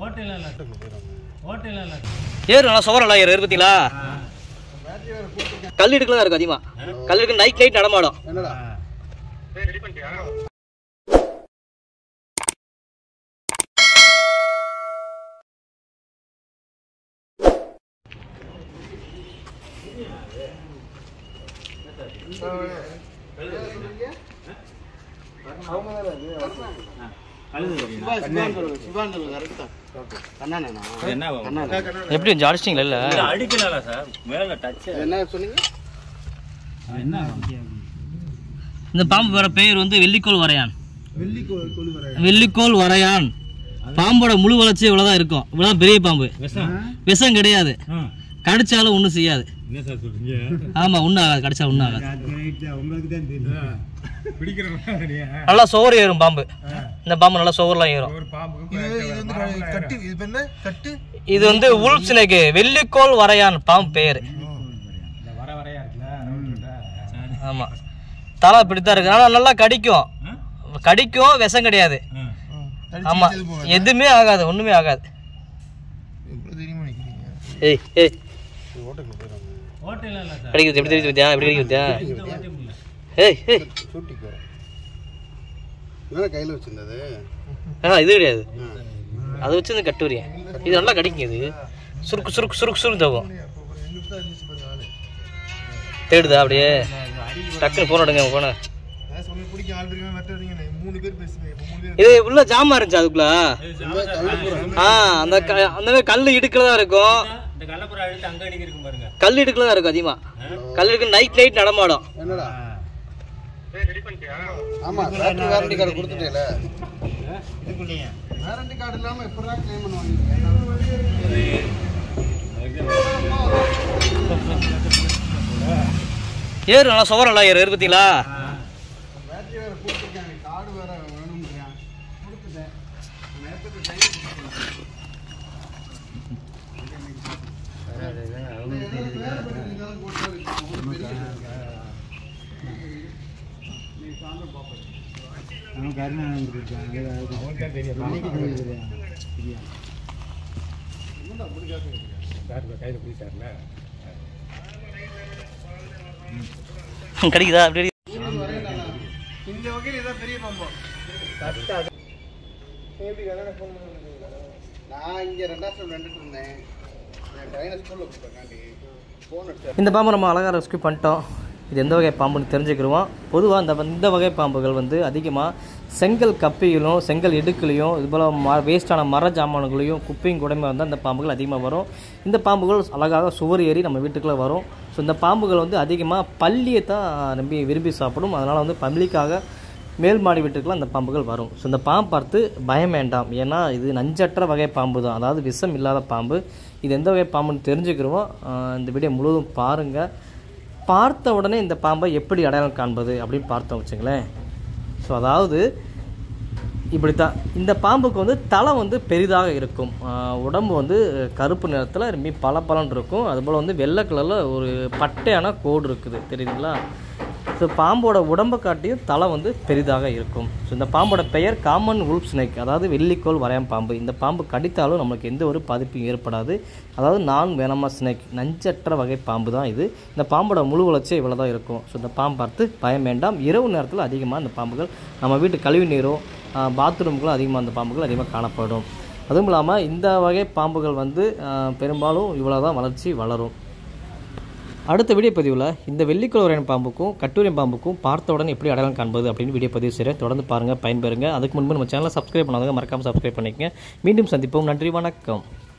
ஏறு நல்லா சுவரலாம் ஏறு ஏறு பார்த்தீங்களா கல் இடுக்கல தான் இருக்கும் அதிகமாக கல் இடுக்கு நைட் லைட் நடமாடும் என்னடா எப்படி கொஞ்சம் அடிச்சிட்டிங்களா இல்லை அடிக்கல சார் மேல டச் என்ன சொன்னீங்க இந்த பாம்பு வர பெயர் வந்து வெள்ளிக்கோள் வரையான் வெள்ளி கொண்டு வர வெள்ளிக்கோள் வரையான் பாம்போட முழு வளர்ச்சி இவ்வளோதான் இருக்கும் இவ்வளோதான் பெரிய பாம்பு விஷம் கிடையாது கடிச்சாலும் ஒன்றும் செய்யாது என்ன சார் சொல்றீங்க ஆமாம் ஒன்றும் ஆகாது கடிச்சா ஒன்றும் ஆகாது உங்களுக்கு தான் தெரியும் பிடிக்கிறவங்க நல்லா சோறு ஏறும் பாம்பு இந்த பாம்பு நல்லா சோறுலாம் ஏறும் ஒரு பாம்புக்கும் இது இது வந்து க- கட்டு இது என்ன கட்டு இது வந்து உள் சிலைக்கு வெள்ளிக்கோள் வரையான் பாம்பு பெயர் வர வரையா இருக்குல்ல ஆமாம் தலை இப்படித்தான் இருக்கு ஆனால் நல்லா கடிக்கும் கடிக்கும் விஷம் கிடையாது ஆமாம் எதுவுமே ஆகாது ஒன்றுமே ஆகாது இவ்வளவு தெரியுமா நினைக்கிறீங்க ஏய் ஏய் ஓட்டக்குள்ள போயிடுறாங்க ஹோட்டல்ல இல்ல சார் கடிக்குது எப்படி தெரியுது பார்த்தியா எப்படி கடிக்குது பார்த்தியா ஏய் ஏய் சூட்டிக்கு வரேன் என்ன கையில் வச்சிருந்தது ஆ இது கிடையாது அதை வச்சு இந்த கட்டுவரியா இது நல்லா கடிக்கும் இது சுருக்கு சுருக்கு சுருக்கு சுருக்கு தகும் தேடுதா அப்படியே டக்குன்னு ஃபோன் எடுங்க ஃபோனை சொல்லி பிடிக்க ஆள் இருக்கீங்க வெட்ட இருக்கீங்க மூணு பேர் பேசுறீங்க இப்போ மூணு பேர் இது உள்ள ஜாமா இருந்துச்சு அதுக்குள்ள ஆ அந்த க அந்த மாதிரி கல் இடுக்கில் தான் இருக்கும் இந்த கள்ளப்புறம் அழுத்து அங்க அடிக்க இருக்கும் பாருங்க கல் இடுக்கில் தான் இருக்கும் அதிகமாக கல் இடுக்கு நைட் லைட் நடமாடும் என்னடா ஆமா பேட்டரி வாரண்டி கார்டு கொடுத்துட்டேல வாரண்டி கார்டு இல்லாம எப்படிதான் கிளைம் பண்ணுவாங்க ஏறு நல்லா சுவர் நல்லா ஏறு ஏறு பார்த்தீங்களா பேட்டரி வேற கொடுத்துருக்காங்க கார்டு வேற வேணும்ன்றான் கொடுத்துட்டேன் நேரத்துக்கு டைம் கிடைக்குதா அப்படி இந்த வகையில் இதான் பெரிய பாம்பா எப்படி கல்யாணம் ஃபோன் நான் இங்கே ரெண்டாம் ஸ்கூல் நின்றுட்டு இருந்தேன் என் பையனை ஸ்கூலில் கூப்பிட்றேன் ஃபோன் அடிச்சேன் இந்த பாம்பை நம்ம அழகாக ரெஸ்க்யூ பண்ணிட்டோம் இது எந்த வகை பாம்புன்னு தெரிஞ்சுக்கிடுவோம் பொதுவாக இந்த இந்த வகை பாம்புகள் வந்து அதிகமாக செங்கல் கப்பியிலும் செங்கல் இடுக்குலையும் இது போல் ம வேஸ்டான மர ஜாமான்களையும் குப்பையும் கூடமே வந்து அந்த பாம்புகள் அதிகமாக வரும் இந்த பாம்புகள் அழகாக சுவர் ஏறி நம்ம வீட்டுக்குள்ளே வரும் ஸோ இந்த பாம்புகள் வந்து அதிகமாக பள்ளியை தான் ரொம்ப விரும்பி சாப்பிடும் அதனால் வந்து பள்ளிக்காக மேல் மாடி வீட்டுக்குலாம் அந்த பாம்புகள் வரும் ஸோ இந்த பாம்பு பார்த்து பயம் வேண்டாம் ஏன்னா இது நஞ்சற்ற வகை பாம்பு தான் அதாவது விஷம் இல்லாத பாம்பு இது எந்த வகை பாம்புன்னு தெரிஞ்சுக்கிறோமோ ஆஹ் இந்த வீடியோ முழுவதும் பாருங்கள் பார்த்த உடனே இந்த பாம்பை எப்படி அடையாளம் காண்பது அப்படின்னு பார்த்தோம் வச்சுங்களேன் ஸோ அதாவது இப்படித்தான் இந்த பாம்புக்கு வந்து தலை வந்து பெரிதாக இருக்கும் ஆஹ் உடம்பு வந்து கருப்பு நிறத்தில் ரொம்ப பல இருக்கும் அதுபோல் வந்து வெள்ளை கலரில் ஒரு பட்டையான கோடு இருக்குது தெரியுதுங்களா ஸோ பாம்போட உடம்பை காட்டியும் தலை வந்து பெரிதாக இருக்கும் ஸோ இந்த பாம்போட பெயர் காமன் உல்ப் ஸ்னேக் அதாவது வெள்ளிக்கோள் வரையான் பாம்பு இந்த பாம்பு கடித்தாலும் நமக்கு எந்த ஒரு பாதிப்பும் ஏற்படாது அதாவது நான் வேணாமா ஸ்னேக் நஞ்சற்ற வகை பாம்பு தான் இது இந்த பாம்போட முழு வளர்ச்சி இவ்வளோ தான் இருக்கும் ஸோ இந்த பாம்பு பார்த்து பயம் வேண்டாம் இரவு நேரத்தில் அதிகமாக இந்த பாம்புகள் நம்ம வீட்டு கழிவு நீரோ பாத்ரூம்களும் அதிகமாக அந்த பாம்புகள் அதிகமாக காணப்படும் அதுவும் இல்லாமல் இந்த வகை பாம்புகள் வந்து ஆஹ், பெரும்பாலும் இவ்வளோ தான் வளர்ச்சி வளரும் அடுத்த வீடியோ பதிவில் இந்த வெள்ளிக்குளவரையன் பாம்புக்கும் கட்டூரியன் பாம்புக்கும் பார்த்தவுடன் எப்படி அடையாளம் காண்பது அப்படின்னு வீடியோ பதிவு செய்கிறேன் தொடர்ந்து பாருங்கள் பயன்பெறுங்க அதுக்கு முன்பு நம்ம சேனலை சப்ஸ்கிரைப் பண்ணாதவங்க மறக்காமல் சப்ஸ்கிரைப் பண்ணிக்கங்க மீண்டும் சந்திப்போம் நன்றி வணக்கம்